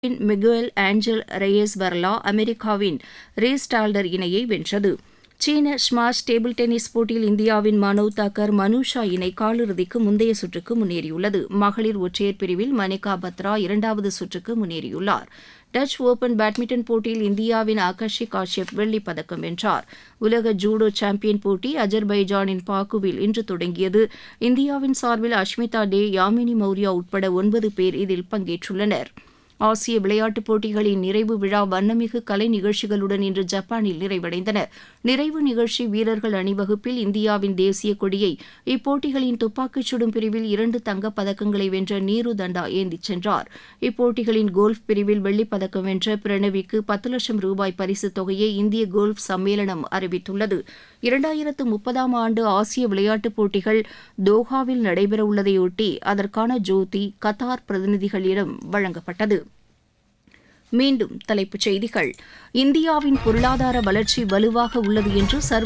Miguel Aanchal Reyes வர்லா அமெரிக்காவின் raise டால்டர் இணையை வென்றது சீன ஸ்மாஷ் டேபிள் டென்னிஸ் போட்டியில் இந்தியாவின் மனோவ் தாக்கர் மனுஷா இணை காலிறுதிக்கு முந்தைய சுற்றுக்கு முன்னேறியுள்ளது மகளிர் ஒற்றையர் பிரிவில் மணிகா பத்ரா இரண்டாவது சுற்றுக்கு முன்னேறியுள்ளார் டச் ஓபன் பேட்மிண்டன் போட்டியில் இந்தியாவின் ஆகாஷி காஷ்யப் வெள்ளிப் பதக்கம் வென்றார் உலக ஜூடோ சாம்பியன் போட்டி அஜர்பைஜானின் பாக்குவில் இன்று தொடங்கியது இந்தியாவின் சார்பில் அஷ்மிதா டே யாமினி மௌர்யா உட்பட ஒன்பது பேர் இதில் பங்கேற்றுள்ளனர் ஆசிய விளையாட்டுப் போட்டிகளின் நிறைவு விழா வண்ணமிகு கலை நிகழ்ச்சிகளுடன் இன்று ஜப்பானில் நிறைவடைந்தன நிறைவு நிகழ்ச்சி வீரர்கள் அணிவகுப்பில் இந்தியாவின் தேசிய கொடியை இப்போட்டிகளின் துப்பாக்கிச் சுடும் பிரிவில் இரண்டு தங்கப் பதக்கங்களை வென்ற நீரு தண்டா ஏந்திச் சென்றார் இப்போட்டிகளின் கோல்ஃப் பிரிவில் வெள்ளிப் பதக்கம் வென்ற பிரணவிக்கு பத்து லட்சம் ரூபாய் பரிசுத் தொகையை இந்திய கோல்ஃப் சம்மேளனம் அறிவித்துள்ளது இரண்டாயிரத்து முப்பதாம் ஆண்டு ஆசிய விளையாட்டுப் போட்டிகள் தோஹாவில் நடைபெறவுள்ளதையொட்டி அதற்கான ஜோதி கத்தார் பிரதிநிதிகளிடம் வழங்கப்பட்டது மீண்டும் தலைப்புச் செய்திகள் இந்தியாவின் பொருளாதார வளர்ச்சி வலுவாக உள்ளது என்று சர்வ